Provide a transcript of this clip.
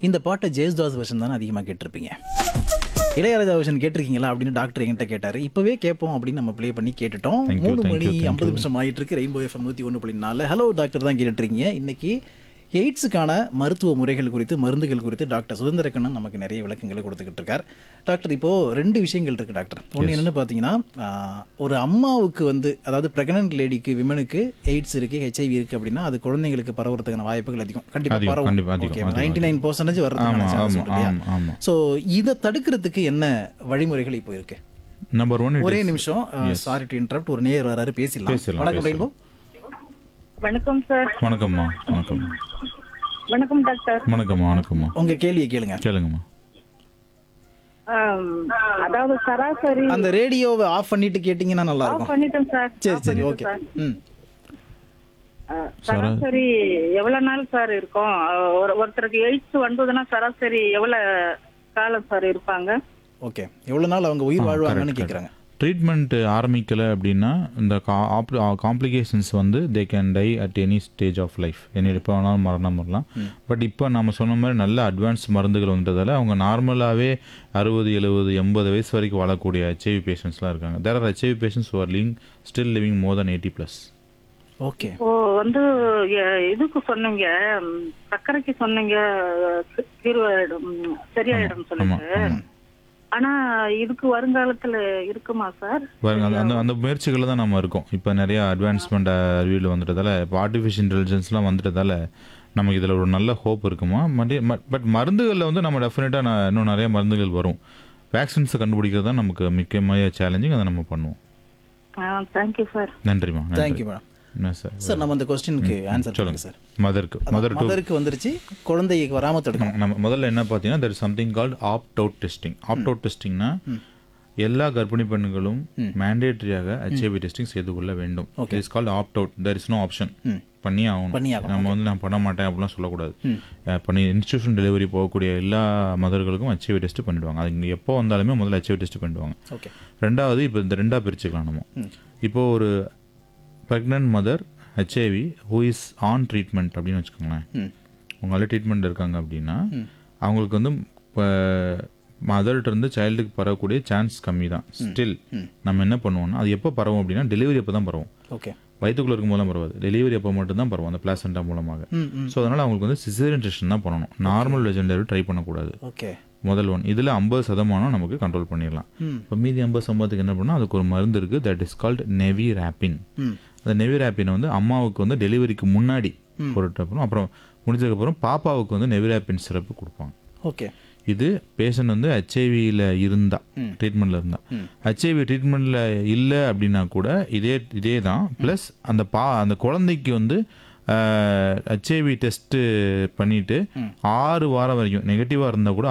இந்த பாட்டை ஜெயசுதாஸ் வருஷன் தானே அதிகமாக கேட்டிருப்பீங்க இளையராஜா வருஷன் கேட்டிருக்கீங்களா அப்படின்னு டாக்டர் என்கிட்ட கேட்டார் இப்போவே கேட்போம் அப்படின்னு நம்ம ப்ளே பண்ணி கேட்டுட்டோம் Thank you, மூணு thank மணி you, thank ஐம்பது you. நிமிஷம் ஆகிட்டு இருக்கு ரெயின்போ எஃப்எம் நூற்றி ஒன்று புள்ளி நாலு ஹலோ டாக்டர் தான் கேட்டுட்டு இருக்கீங்க இன்னைக்கு எய்ட்ஸுக்கான மருத்துவ முறைகள் குறித்து மருந்துகள் குறித்து டாக்டர் சுதந்திரக்கண்ணன் நமக்கு நிறைய விளக்கங்களை கொடுத்துக்கிட்டு இருக்கார் டாக்டர் இப்போ ரெண்டு விஷயங்கள் இருக்கு டாக்டர் ஒன்று என்னன்னு பார்த்தீங்கன்னா ஆஹ், ஒரு அம்மாவுக்கு வந்து அதாவது பிரெக்னன்ட் லேடிக்கு விமனுக்கு எய்ட்ஸ் இருக்கு ஹெச்ஐவி இருக்கு அப்படின்னா அது குழந்தைங்களுக்கு பரவுறதுக்கான வாய்ப்புகள் அதிகம் கண்டிப்பாக அதிகம், பரவும் கண்டிப்பா, அதிகம், ஓகே அதிகம், நைன்டி நைன் பர்சன்டேஜ் ஆமா வர்றதுக்கான chances ஆமா இருக்கு இல்லையா ஆமா ஆமா ஸோ இதை தடுக்கிறதுக்கு என்ன வழிமுறைகள் இப்போ இருக்கு நம்பர் ஒன் ஒரே நிமிஷம் சாரி டு இன்டரப்ட் ஒரு நேர் வராரு பேசிடலாம் பேசலாம், வணக்கம் பேசலாம். ரெயின்போ வணக்கம் சார் வணக்கம்மா வணக்கம் வணக்கம் டாக்டர் வணக்கம்மா வணக்கம்மா உங்க கேள்வியை கேளுங்க கேளுங்கம்மா ஆம், அதாவது சராசரி அந்த ரேடியோவை ஆஃப் பண்ணிட்டு கேட்டீங்கன்னா நல்லா ஆஃப் இருக்கும் பண்ணிட்டேன் சார் சரி ஆஃப் சரி பண்ணிட்டேன் ஓகே சார். ம் ஆ, சராசரி எவ்வளவு நாள் சார் இருக்கும் ஆ, ஒரு ஒருத்தருக்கு எய்ட்ஸ் வந்ததுன்னா சராசரி எவ்வளவு காலம் சார் இருப்பாங்க ஓகே எவ்வளவு நாள் அவங்க உயிர் வாழ்வாங்கன்னு கேக்குறாங்க ட்ரீட்மெண்ட் ஆரம்பிக்கல அப்படின்னா இந்த காம்ப்ளிகேஷன்ஸ் வந்து they can die at any stage of life any எப்போ வேணாலும் மரணம் வரலாம் பட் இப்போ நம்ம சொன்ன மாதிரி நல்ல அட்வான்ஸ் மருந்துகள் வந்ததால அவங்க நார்மலாகவே அறுபது எழுபது எண்பது வயசு வரைக்கும் வாழக்கூடிய ஹெச்ஐவி பேஷண்ட்ஸ்லாம் இருக்காங்க there are HIV patients are living still living more than eighty plus okay ஓ வந்து எ- இதுக்கு சொன்னீங்க ம், சர்க்கரைக்கு சொன்னீங்க தி- தீர்வாயிடும் ம், சரியாயிடும் சொல்லிட்டு ஆனா இதுக்கு வருங்காலத்துல இருக்குமா சார் பாருங்க அந்த அந்த அந்த முயற்சிகளில் தான் நம்ம இருக்கோம் இப்போ நிறைய அட்வான்ஸ்மெண்ட் அறிவியல் வந்துட்டதால இப்போ ஆர்டிஃபிஷியல் இன்டெலிஜென்ஸ்லாம் வந்துட்டதால நமக்கு இதில் ஒரு நல்ல ஹோப் இருக்குமா பட் மருந்துகளில் வந்து நம்ம டெஃபினட்டாக இன்னும் நிறைய மருந்துகள் வரும் வேக்சின்ஸை கண்டுபிடிக்கிறது தான் நமக்கு முக்கியമായ சேலஞ்சிங் அதை நம்ம பண்ணுவோம் தேங்க்யூ சார் நன்றிம்மா தேங்க்யூ மேடம் என்ன சார் சார் நம்ம அந்த கொஸ்டினுக்கு ஆன்சர் சொல்லுங்க சார் மதருக்கு மதர் டு மதருக்கு வந்துருச்சு குழந்தைக்கு வராம தடுக்கணும் நம்ம முதல்ல என்ன பார்த்தீங்கன்னா there something called opt out testing opt out டெஸ்டிங்னா எல்லா கர்ப்பிணி பெண்களும் மேண்டேட்டரியாக ஹெச்ஐவி டெஸ்டிங் செய்து கொள்ள வேண்டும் is called opt out there is no option பண்ணி ஆகணும் பண்ணி ஆகணும். நம்ம வந்து நான் பண்ண மாட்டேன் அப்படிலாம் சொல்லக்கூடாது அஹ் பண்ணி இன்ஸ்டியூஷன் டெலிவரி போகக்கூடிய எல்லா மதர்களுக்கும் ஹெச்ஐவி டெஸ்ட் பண்ணிடுவாங்க அது இங்க எப்போ வந்தாலுமே முதல்ல ஹெச்ஐவி டெஸ்ட் பண்ணிடுவாங்க ஓகே ரெண்டாவது இப்போ இந்த ரெண்டா பிரிச்சுக்கலாம் நம்ம இப்போ ஒரு pregnant mother HIV who is on treatment அப்படின்னு வச்சுக்கோங்களேன் ம் உங்களால ட்ரீட்மெண்ட் இருக்காங்க அப்படின்னா அவங்களுக்கு வந்து இப்போ மதர்கிட்ட இருந்து சைல்டுக்கு பரவக்கூடிய சான்ஸ் கம்மி தான் ஸ்டில் நம்ம என்ன பண்ணுவோம்னா அது எப்போ பரவும் அப்படின்னா டெலிவரி அப்போ தான் பரவும் ஓகே வயிற்றுக்குள்ள இருக்கும் போதெல்லாம் பரவாது டெலிவரி அப்போ மட்டும் தான் பரவும் அந்த பிளாசண்டா மூலமாக ம் ம் ஸோ அதனால் அவங்களுக்கு வந்து சிசேரியன் டெஸ்ட் தான் பண்ணணும் நார்மல் வெஜெண்டரி ட்ரை பண்ணக்கூடாது ஓகே முதல் ஒன் இதில் ஐம்பது சதமானம் நமக்கு கண்ட்ரோல் பண்ணிடலாம் ம். இப்போ மீதி ஐம்பது சம்பவத்துக்கு என்ன பண்ணால் அதுக்கு ஒரு மருந்து இருக்குது that is called nevirapine ம் அந்த நெவி ரேப்பினை வந்து அம்மாவுக்கு வந்து டெலிவரிக்கு முன்னாடி போட்டுட்டப்புறம் அப்புறம் முடிஞ்சதுக்கப்புறம் பாப்பாவுக்கு வந்து நெவி ரேப்பின் சிறப்பு கொடுப்பாங்க ஓகே இது பேஷண்ட் வந்து ஹெச்ஐவியில் இருந்தா ட்ரீட்மெண்ட்டில் இருந்தா ஹெச்ஐவி ட்ரீட்மெண்ட்டில் இல்லை அப்படின்னா கூட இதே இதே தான் ப்ளஸ் அந்த பா அந்த குழந்தைக்கு வந்து ஹெச்ஐவி டெஸ்ட்டு பண்ணிட்டு ஆறு வாரம் வரைக்கும் நெகட்டிவாக இருந்தால் கூட